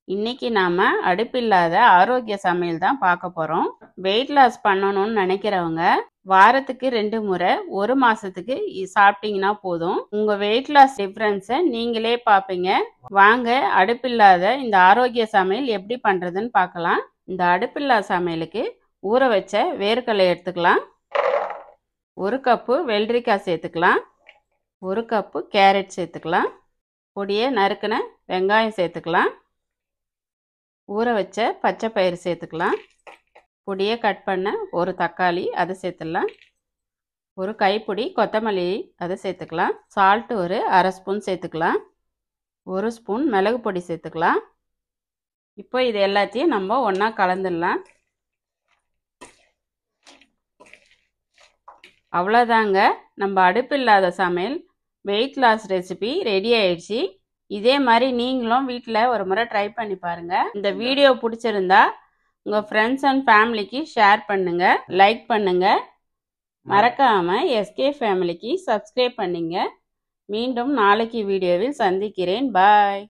இன்னைக்கு நாம அடுப்பில்லாத ஆரோக்கிய சமையல் தான் பார்க்க போறோம் வெயிட் லாஸ் பண்ணணும்னு நினைக்கிறவங்க வாரத்துக்கு ரெண்டு முறை ஒரு மாசத்துக்கு இ- சாப்பிட்டீங்கன்னா போதும் உங்க வெயிட் லாஸ் டிஃபரன்ஸை நீங்களே பார்ப்பீங்க வாங்க அடுப்பில்லாத இந்த ஆரோக்கிய சமையல் எப்படி பண்றதுன்னு பார்க்கலாம் இந்த அடுப்பில்லா சமையலுக்கு ஊற வச்ச வேர்க்கடலை எடுத்துக்கலாம் ஒரு கப்பு வெள்ளரிக்காய் சேர்த்துக்கலாம் ஒரு கப்பு கேரட் சேர்த்துக்கலாம் பொடியை நறுக்கின வெங்காயம் சேர்த்துக்கலாம் ஊற வச்ச பச்சை பயிறு சேர்த்துக்கலாம் பொடியை கட் பண்ண ஒரு தக்காளி அதை சேர்த்துடலாம் ஒரு கைப்பிடி கொத்தமல்லி அதை சேர்த்துக்கலாம் சால்ட்டு ஒரு அரை ஸ்பூன் சேர்த்துக்கலாம் ஒரு ஸ்பூன் மிளகு பொடி சேர்த்துக்கலாம் இப்போ இது எல்லாத்தையும் நம்ம ஒன்றா கலந்துடலாம் அவ்வளோதாங்க நம்ம அடுப்பு இல்லாத சமையல் வெயிட் லாஸ் ரெசிபி ரெடி ஆயிடுச்சு இதே மாதிரி நீங்களும் வீட்டில் ஒரு முறை ட்ரை பண்ணி பாருங்கள் இந்த வீடியோ பிடிச்சிருந்தா உங்கள் ஃப்ரெண்ட்ஸ் அண்ட் ஃபேமிலிக்கு ஷேர் பண்ணுங்கள் லைக் பண்ணுங்கள் மறக்காமல் எஸ்கே ஃபேமிலிக்கு சப்ஸ்கிரைப் பண்ணுங்க மீண்டும் நாளைக்கு வீடியோவில் சந்திக்கிறேன் பாய்